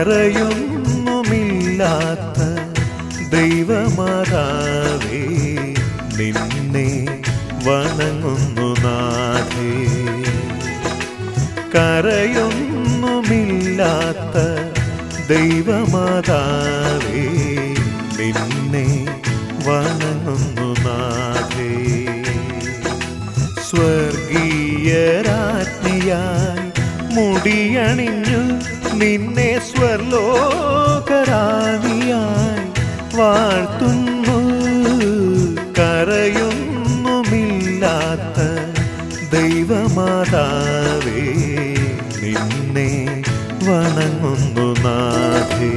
കരയൊന്നുമില്ലാത്ത ദൈവമാതാവേ നിന്നെ വണങ്ങുന്നു നാഥേ കരയൊന്നുമില്ലാത്ത ദൈവമാതാവേ നിന്നെ വണങ്ങുന്നു നാഥേ സ്വർഗീയ രാജ്ഞിയായി മുടിയണിഞ്ഞു നിന്നെ സ്വർലോകരാണിയായി വാഴ്ത്തുന്നു കരയൊന്നുമില്ലാത്ത ദൈവമാതാവേ നിന്നെ വണങ്ങുന്നു നാഥേ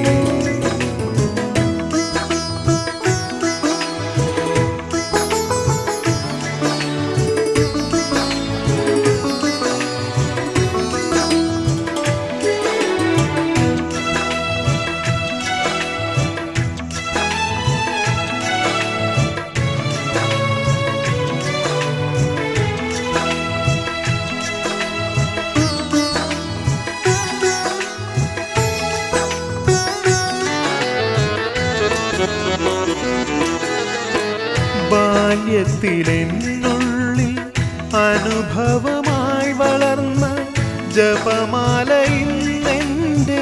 ബാല്യത്തിലെന്നുള്ളിൽ അനുഭവമായി വളർന്ന ജപമാല ഇന്നെൻ്റെ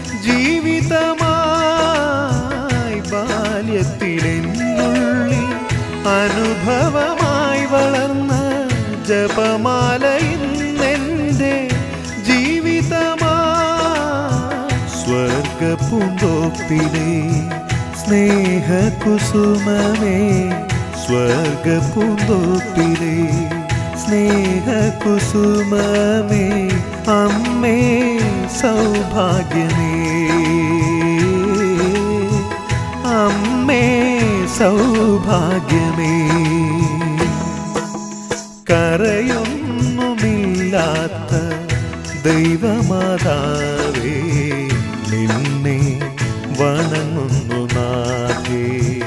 ജീവിതമായി ബാല്യത്തിലെന്നുള്ളിൽ അനുഭവമായി വളർന്ന ജപമാല ഇന്നെൻ്റെ ജീവിതമായി സ്വർഗപൂന്തോപ്പിലെ സ്നേഹകുസുമമേ സ്വർഗപൂന്തോപ്പിലെ സ്നേഹകുസുമമേ അമ്മേ സൗഭാഗ്യമേ അമ്മേ സൗഭാഗ്യമേ കരയൊന്നുമില്ലാത്ത ദൈവമാതാവേ നിന്നെ വണങ്ങുന്നു നാഥേ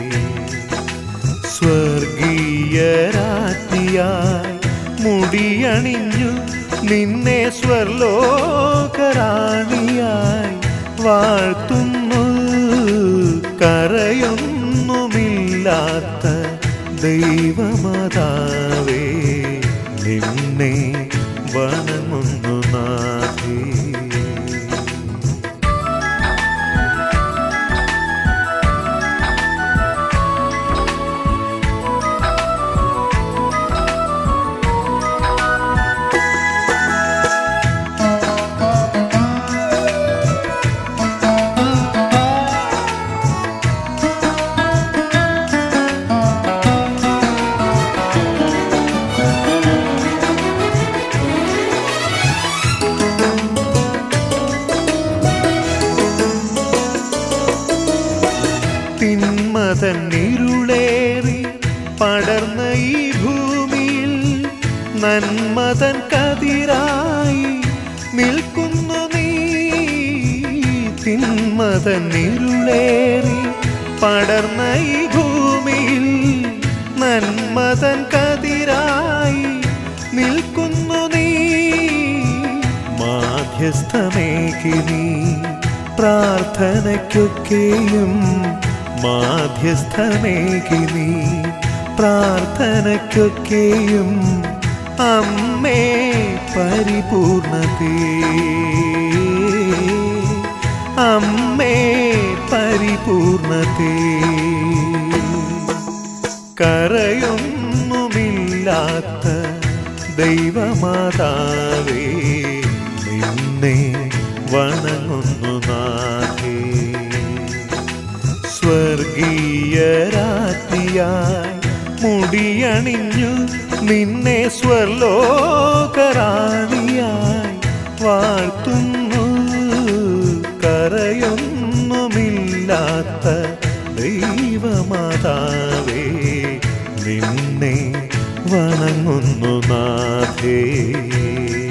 സ്വർഗീയ രാജ്ഞിയായി മുടിയണിഞ്ഞു നിന്നെ സ്വർലോകരാണിയായി വാഴ്ത്തുന്നു കരയൊന്നുമില്ലാത്ത ദൈവമാതാവേ നിന്നെ വണങ്ങുന്നു നാഥേ തിന്മതൻ ഇരുളേറി പടർന്ന ഈ ഭൂമിയിൽ നന്മതൻ കതിരായി നിൽക്കുന്നു നീ തിന്മതൻ ഇരുളേറി പടർന്ന ഈ ഭൂമിയിൽ നന്മതൻ കതിരായി നിൽക്കുന്നു നീ മാധ്യസ്ഥമേകി നീ പ്രാർത്ഥനയ്ക്കൊക്കെയും മാധ്യസ്ഥമേകി നീ പ്രാർത്ഥനയ്ക്കൊക്കെയും അമ്മേ പരിപൂർണതേ അമ്മേ പരിപൂർണതേ കരയൊന്നുമില്ലാത്ത ദൈവമാതാവേ നിന്നെ വണങ്ങുന്നു നാഥേ സ്വർഗീയ രാജ്ഞിയായി മുടിയണിഞ്ഞു നിന്നെ സ്വർലോകരാണിയായി വാഴ്ത്തുന്നു കരയൊന്നുമില്ലാത്ത ദൈവമാതാവേ നിന്നെ വണങ്ങുന്നു നാഥേ